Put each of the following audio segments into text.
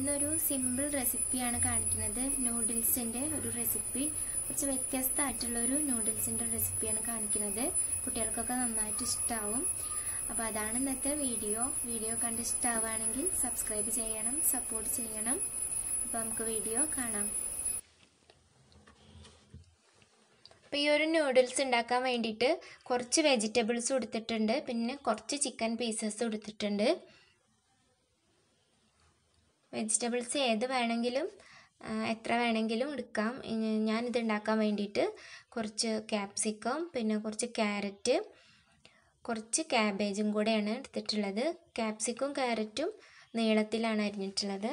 ഇന്നൊരു സിമ്പിൾ റെസിപ്പിയാണ് കാണിക്കുന്നത് നൂഡിൽസിന്റെ ഒരു റെസിപ്പി കുറച്ച് വ്യത്യസ്തമായിട്ടുള്ള ഒരു നൂഡിൽസിന്റെ റെസിപ്പിയാണ് കാണിക്കുന്നത് കുട്ടികൾക്കൊക്കെ നന്നായിട്ട് ഇഷ്ടാവും അപ്പോൾ അതാണ് ഇന്നത്തെ വീഡിയോ വീഡിയോ കണ്ട് ഇഷ്ടമാവുകയാണെങ്കിൽ സബ്സ്ക്രൈബ് ചെയ്യണം സപ്പോർട്ട് ചെയ്യണം അപ്പോൾ നമുക്ക് വീഡിയോ കാണാം അപ്പോൾ ഈ ഒരു നൂഡിൽസ് ഉണ്ടാക്കാൻ വേണ്ടിയിട്ട് കുറച്ച് വെജിറ്റബിൾസ് എടുത്തിട്ടുണ്ട് പിന്നെ കുറച്ച് ചിക്കൻ പീസസ് എടുത്തിട്ടുണ്ട് വെജിറ്റബിൾസ് ഏത് വേണമെങ്കിലും എത്ര വേണമെങ്കിലും എടുക്കാം ഞാനിത് ഉണ്ടാക്കാൻ വേണ്ടിയിട്ട് കുറച്ച് ക്യാപ്സിക്കം പിന്നെ കുറച്ച് ക്യാരറ്റ് കുറച്ച് ക്യാബേജും കൂടെയാണ് എടുത്തിട്ടുള്ളത് ക്യാപ്സിക്കും ക്യാരറ്റും നീളത്തിലാണ് അരിഞ്ഞിട്ടുള്ളത്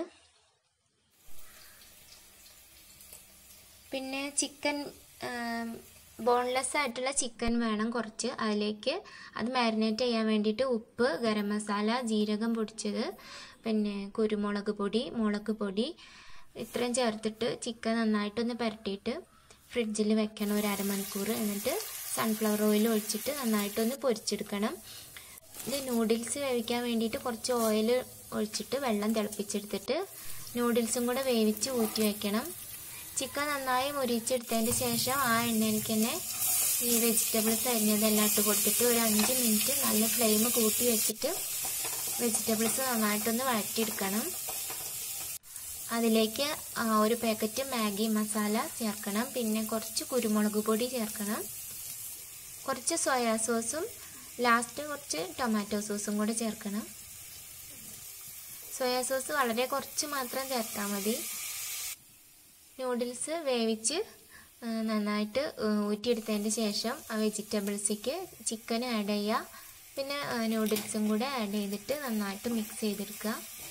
പിന്നെ ചിക്കൻ ബോൺലെസ് ആയിട്ടുള്ള ചിക്കൻ വേണം കുറച്ച് അതിലേക്ക് അത് മാരിനേറ്റ് ചെയ്യാൻ വേണ്ടിയിട്ട് ഉപ്പ് ഗരം മസാല ജീരകം പൊടിച്ചത് പിന്നെ കുരുമുളക് പൊടി മുളക് പൊടി ഇത്രയും ചേർത്തിട്ട് ചിക്കൻ നന്നായിട്ടൊന്ന് പുരട്ടിയിട്ട് ഫ്രിഡ്ജിൽ വെക്കണം ഒരു അരമണിക്കൂർ എന്നിട്ട് സൺഫ്ലവർ ഓയിൽ ഒഴിച്ചിട്ട് നന്നായിട്ടൊന്ന് പൊരിച്ചെടുക്കണം ഇത് നൂഡിൽസ് വേവിക്കാൻ വേണ്ടിയിട്ട് കുറച്ച് ഓയിൽ ഒഴിച്ചിട്ട് വെള്ളം തിളപ്പിച്ചെടുത്തിട്ട് നൂഡിൽസും കൂടെ വേവിച്ച് ഊറ്റി വെക്കണം ചിക്കൻ നന്നായി മുരിച്ചെടുത്തതിന് ശേഷം ആ എണ്ണയിലേക്ക് തന്നെ ഈ വെജിറ്റബിൾസ് അരിഞ്ഞതെല്ലാം ഇട്ട് കൊടുത്തിട്ട് ഒരു അഞ്ച് മിനിറ്റ് നല്ല ഫ്ലെയിം കൂട്ടി വെച്ചിട്ട് വെജിറ്റബിൾസ് നന്നായിട്ടൊന്ന് വഴറ്റിയെടുക്കണം അതിലേക്ക് ഒരു പാക്കറ്റ് മാഗി മസാല ചേർക്കണം പിന്നെ കുറച്ച് കുരുമുളക് പൊടി ചേർക്കണം കുറച്ച് സോയാ സോസും ലാസ്റ്റ് കുറച്ച് ടൊമാറ്റോ സോസും കൂടെ ചേർക്കണം സോയാ സോസ് വളരെ കുറച്ച് മാത്രം ചേർത്താൽ മതി നൂഡിൽസ് വേവിച്ച് നന്നായിട്ട് ഊറ്റിയെടുത്തതിന് ശേഷം ആ വെജിറ്റബിൾസിക്ക് ചിക്കൻ ആഡ് ചെയ്യുക പിന്നെ നൂഡിൽസും കൂടെ ആഡ് ചെയ്തിട്ട് നന്നായിട്ട് മിക്സ് ചെയ്തെടുക്കുക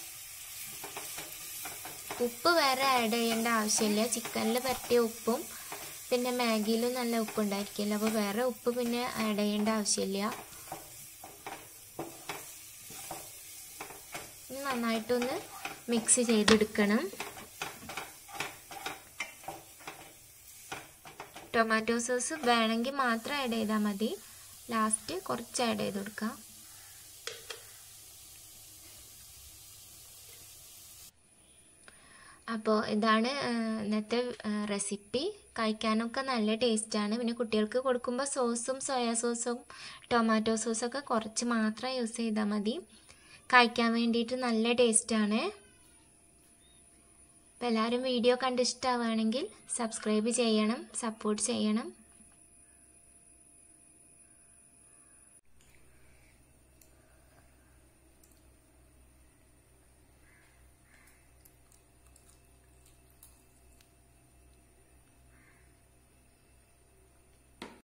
ഉപ്പ് വേറെ ആഡ് ചെയ്യേണ്ട ആവശ്യമില്ല ചിക്കനിൽ പറ്റിയ ഉപ്പും പിന്നെ മാഗിയിലും നല്ല ഉപ്പ് ഉണ്ടായിരിക്കില്ല അപ്പോൾ വേറെ ഉപ്പ് പിന്നെ ആഡ് ചെയ്യേണ്ട ആവശ്യമില്ല നന്നായിട്ടൊന്ന് മിക്സ് ചെയ്തെടുക്കണം ടൊമാറ്റോ സോസ് വേണമെങ്കിൽ മാത്രം ആഡ് ചെയ്താൽ മതി ലാസ്റ്റ് കുറച്ച് ആഡ് ചെയ്ത് കൊടുക്കാം അപ്പോൾ ഇതാണ് ഇന്നത്തെ റെസിപ്പി കഴിക്കാനൊക്കെ നല്ല ടേസ്റ്റാണ് പിന്നെ കുട്ടികൾക്ക് കൊടുക്കുമ്പോൾ സോസും സോയാ സോസും ടൊമാറ്റോ സോസൊക്കെ കുറച്ച് മാത്രം യൂസ് ചെയ്താൽ മതി കഴിക്കാൻ വേണ്ടിയിട്ട് നല്ല ടേസ്റ്റാണ് അപ്പോൾ എല്ലാവരും വീഡിയോ കണ്ട് ഇഷ്ടമാവുകയാണെങ്കിൽ സബ്സ്ക്രൈബ് ചെയ്യണം സപ്പോർട്ട് ചെയ്യണം